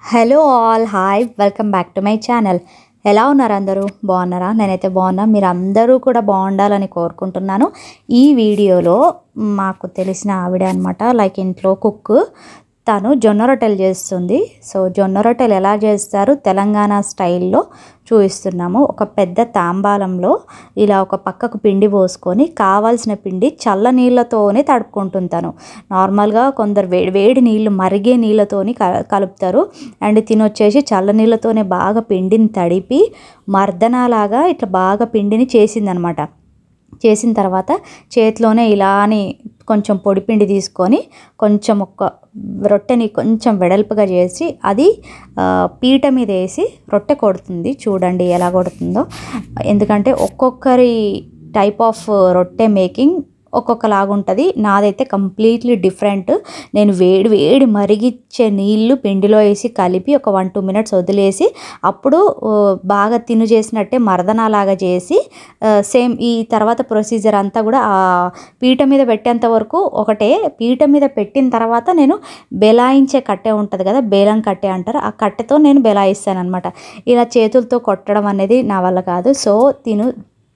hello all hi welcome back to my channel ఎలా ఉన్నారు అందరూ బాగున్నారా నేనైతే బాగున్నా మీరు అందరూ కూడా బాగుండాలని కోరుకుంటున్నాను ఈ వీడియోలో మాకు తెలిసిన ఆవిడ అనమాట లైక్ ఇంట్లో కుక్ తను జొన్న రొట్టెలు చేస్తుంది సో జొన్న రొట్టెలు ఎలా చేస్తారు తెలంగాణ స్టైల్లో చూపిస్తున్నాము ఒక పెద్ద తాంబాలంలో ఇలా ఒక పక్కకు పిండి పోసుకొని కావాల్సిన పిండి చల్ల నీళ్ళతోనే తడుపుకుంటుంది తను నార్మల్గా కొందరు వేడి వేడి నీళ్ళు మరిగే నీళ్ళతోని క- కలుపుతారు అండ్ తినొచ్చేసి చల్ల నీళ్ళతోనే బాగా పిండిని తడిపి మర్దనాలాగా ఇట్లా బాగా పిండిని చేసిందనమాట చేసిన తర్వాత చేతిలోనే ఇలా అని కొంచెం పొడిపిండి తీసుకొని కొంచెం ఒక రొట్టెని కొంచెం వెడల్పుగా చేసి అది ఆ, పీట మీద వేసి రొట్టె కొడుతుంది చూడండి ఎలా కొడుతుందో ఎందుకంటే ఒక్కొక్కరి టైప్ ఆఫ్ రొట్టె మేకింగ్ ఒక్కొక్కలాగా ఉంటుంది నాదైతే కంప్లీట్లీ డిఫరెంట్ నేను వేడి వేడి మరిగిచ్చే నీళ్లు పిండిలో వేసి కలిపి ఒక వన్ టూ మినిట్స్ వదిలేసి అప్పుడు ఆ, బాగా తిను చేసినట్టే మర్దనాలాగా చేసి సేమ్ ఈ తర్వాత ప్రొసీజర్ అంతా కూడా ఆ పీట మీద పెట్టేంత వరకు ఒకటే పీట మీద పెట్టిన తర్వాత నేను బెలాయించే కట్టె ఉంటుంది కదా బేలం కట్టె అంటారు ఆ కట్టెతో నేను బెలాయిస్తాను అనమాట ఇలా చేతులతో కొట్టడం అనేది నా వల్ల కాదు సో తిను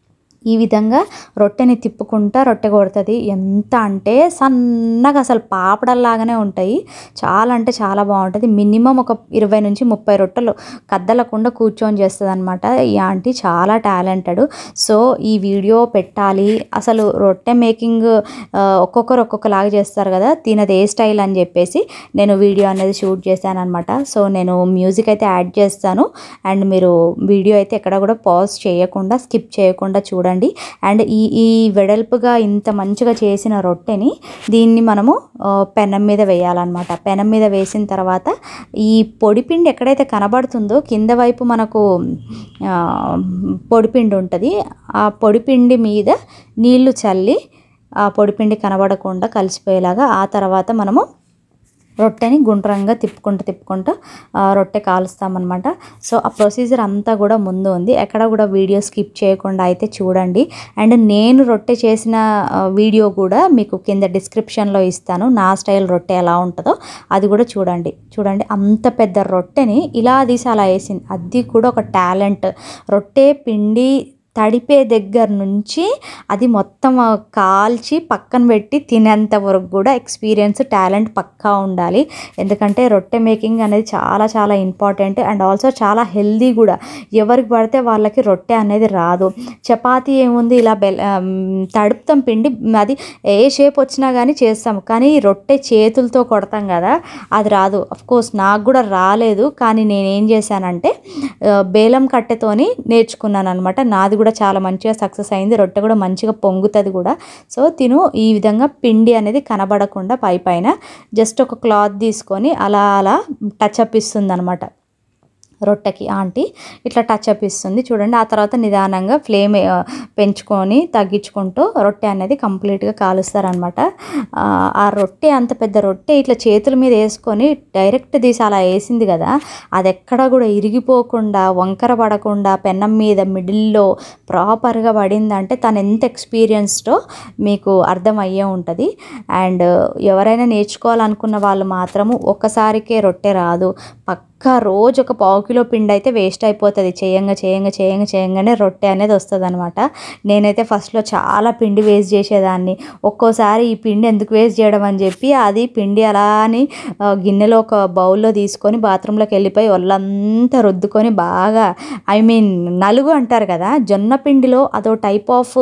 ఈ విధంగా రొట్టెని తిప్పుకుంటా రొట్టె కొడుతుంది ఎంత అంటే సన్నగా అసలు పాపడల్లాగానే ఉంటాయి చాలా అంటే చాలా బాగుంటుంది మినిమం ఒక ఇరవై నుంచి ముప్పై రొట్టెలు కద్దలకుండా కూర్చొని చేస్తుంది అనమాట ఈ ఆంటీ చాలా టాలెంటెడ్ సో ఈ వీడియో పెట్టాలి అసలు రొట్టె మేకింగ్ ఆ, ఒక్కొక్కరు ఒక్కొక్కలాగా చేస్తారు కదా తినది ఏ స్టైల్ అని చెప్పేసి నేను వీడియో అనేది షూట్ చేశాను అనమాట సో నేను మ్యూజిక్ అయితే యాడ్ చేస్తాను అండ్ మీరు వీడియో అయితే ఎక్కడ కూడా పాజ్ చేయకుండా స్కిప్ చేయకుండా చూడండి అండ్ ఈ ఈ వెడల్పుగా ఇంత మంచిగా చేసిన రొట్టెని దీన్ని మనము ఆ, పెనం మీద వేయాలన్నమాట పెనం మీద వేసిన తర్వాత ఈ పొడిపిండి ఎక్కడైతే కనబడుతుందో కింద వైపు మనకు ఆ, పొడిపిండి ఉంటుంది ఆ పొడిపిండి మీద నీళ్లు చల్లి ఆ పొడిపిండి కనబడకుండా కలిసిపోయేలాగా ఆ తర్వాత మనము రొట్టెని గుండ్రంగా తిప్పుకుంటూ తిప్పుకుంటూ ఆ, రొట్టె కాలుస్తామన్నమాట సో ఆ ప్రొసీజర్ అంతా కూడా ముందు ఉంది ఎక్కడ కూడా వీడియో స్కిప్ చేయకుండా అయితే చూడండి అండ్ నేను రొట్టె చేసిన ఆ, వీడియో కూడా మీకు కింద డిస్క్రిప్షన్లో ఇస్తాను నా స్టైల్ రొట్టె ఎలా ఉంటుందో అది కూడా చూడండి చూడండి అంత పెద్ద రొట్టెని ఇలా తీసి అలా వేసింది అది కూడా ఒక టాలెంట్ రొట్టె పిండి తడిపే దగ్గర నుంచి అది మొత్తం ఆ కాల్చి పక్కన పెట్టి తినేంత వరకు కూడా ఎక్స్పీరియన్స్ టాలెంట్ పక్కా ఉండాలి ఎందుకంటే రొట్టె మేకింగ్ అనేది చాలా చాలా ఇంపార్టెంట్ అండ్ ఆల్సో చాలా హెల్దీ కూడా ఎవరికి పడితే వాళ్ళకి రొట్టె అనేది రాదు చపాతీ ఏముంది ఇలా బెల్ ఆమ్, తడుపుతాం పిండి అది ఏ షేప్ వచ్చినా కానీ చేస్తాం కానీ రొట్టె చేతులతో కొడతాం కదా అది రాదు అఫ్ కోర్స్ నాకు కూడా రాలేదు కానీ నేను ఏం చేశానంటే ఆ, బేలం కట్టెతోని నేర్చుకున్నాను అనమాట నాది కూడా చాలా మంచిగా సక్సెస్ అయింది రొట్టె కూడా మంచిగా పొంగుతుంది కూడా సో తిను ఈ విధంగా పిండి అనేది కనబడకుండా పై పైన జస్ట్ ఒక క్లాత్ తీసుకొని అలా అలా టచ్ అప్ ఇస్తుంది అనమాట రొట్టెకి ఆంటీ ఇట్లా టచ్ అప్ ఇస్తుంది చూడండి ఆ తర్వాత నిదానంగా ఫ్లేమ్ ఆ, పెంచుకొని తగ్గించుకుంటూ రొట్టె అనేది కంప్లీట్గా కాలుస్తారనమాట ఆ, ఆ రొట్టె అంత పెద్ద రొట్టె ఇట్లా చేతుల మీద వేసుకొని డైరెక్ట్ తీసి అలా వేసింది కదా అది ఎక్కడ కూడా ఇరిగిపోకుండా వంకర పడకుండా పెన్నం మీద మిడిల్లో ప్రాపర్గా పడిందంటే తను ఎంత ఎక్స్పీరియన్స్డో మీకు అర్థమయ్యే ఉంటుంది అండ్ ఎవరైనా నేర్చుకోవాలనుకున్న వాళ్ళు మాత్రము ఒక్కసారికే రొట్టె రాదు పక్కా రోజు ఒక పావు కిలో పిండి అయితే వేస్ట్ అయిపోతుంది చేయంగా చేయంగా చేయంగా చేయంగానే రొట్టె అనేది వస్తుంది అనమాట నేనైతే ఫస్ట్లో చాలా పిండి వేస్ట్ చేసేదాన్ని ఒక్కోసారి ఈ పిండి ఎందుకు వేస్ట్ చేయడం అని చెప్పి అది పిండి అలా అని ఆ, గిన్నెలో ఒక బౌల్లో తీసుకొని బాత్రూంలోకి వెళ్ళిపోయి ఒళ్ళంతా రుద్దుకొని బాగా ఐ మీన్ నలుగు అంటారు కదా జొన్న పిండిలో అదో టైప్ ఆఫ్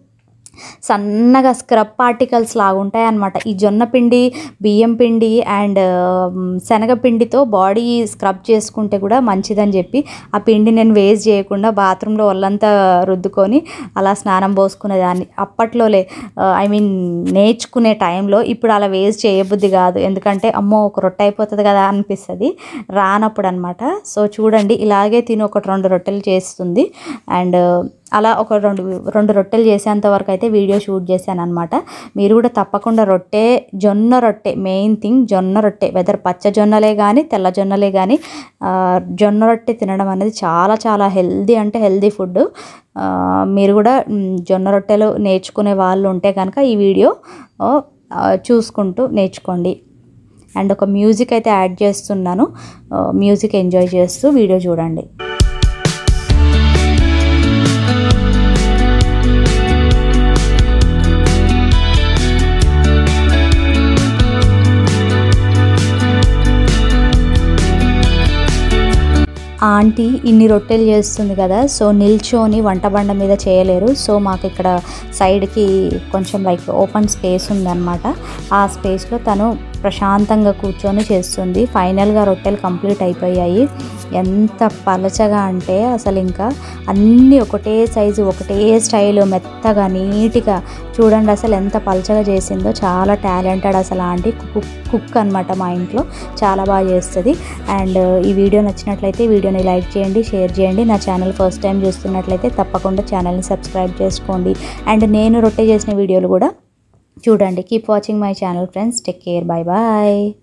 సన్నగా స్క్రబ్ పార్టికల్స్ లాగా ఉంటాయి అన్నమాట ఈ జొన్న పిండి బియ్యం పిండి అండ్ శనగపిండితో బాడీ స్క్రబ్ చేసుకుంటే కూడా మంచిదని చెప్పి ఆ పిండి నేను వేస్ట్ చేయకుండా బాత్రూంలో ఒళ్ళంతా రుద్దుకొని అలా స్నానం పోసుకునేదాన్ని అప్పట్లోలే ఐ మీన్ నేర్చుకునే టైంలో ఇప్పుడు అలా వేస్ట్ చేయబుద్ధి కాదు ఎందుకంటే అమ్మో ఒక రొట్టె అయిపోతుంది కదా అనిపిస్తుంది రానప్పుడు అనమాట సో చూడండి ఇలాగే తిని ఒక రెండు రొట్టెలు చేస్తుంది అండ్ అలా ఒక రెండు రెండు రొట్టెలు చేసేంత వరకు అయితే వీడియో షూట్ చేశాను అనమాట మీరు కూడా తప్పకుండా రొట్టె జొన్న రొట్టె మెయిన్ థింగ్ జొన్న రొట్టె వెదర్ పచ్చ జొన్నలే కానీ తెల్ల జొన్నలే కానీ ఆ, జొన్న రొట్టె తినడం అనేది చాలా చాలా హెల్దీ అంటే హెల్దీ ఫుడ్ మీరు కూడా మ్, జొన్న రొట్టెలు నేర్చుకునే వాళ్ళు ఉంటే కనుక ఈ వీడియో ఆ, చూసుకుంటూ నేర్చుకోండి అండ్ ఒక మ్యూజిక్ అయితే యాడ్ చేస్తున్నాను మ్యూజిక్ ఎంజాయ్ చేస్తూ వీడియో చూడండి ఆంటీ ఇన్ని రొట్టెలు చేస్తుంది కదా సో నిల్చొని వంట బండ మీద చేయలేరు సో మాకు ఇక్కడ సైడ్కి కొంచెం లైక్ ఓపెన్ స్పేస్ ఉందన్నమాట ఆ స్పేస్లో తను ప్రశాంతంగా కూర్చొని చేస్తుంది ఫైనల్గా రొట్టెలు కంప్లీట్ అయిపోయాయి ఎంత పలచగా అంటే అసలు ఇంకా అన్నీ ఒకటే సైజు ఒకటే స్టైల్ మెత్తగా నీట్గా చూడండి అసలు ఎంత పలచగా చేసిందో చాలా టాలెంటెడ్ అసలు ఆంటీ కుక్ కుక్ అనమాట మా ఇంట్లో చాలా బాగా చేస్తుంది అండ్ ఈ వీడియో నచ్చినట్లయితే వీడియోని లైక్ చేయండి షేర్ చేయండి నా ఛానల్ ఫస్ట్ టైం చూస్తున్నట్లయితే తప్పకుండా ఛానల్ని సబ్స్క్రైబ్ చేసుకోండి అండ్ నేను రొట్టె చేసిన వీడియోలు కూడా చూడండి keep watching my channel friends take care bye bye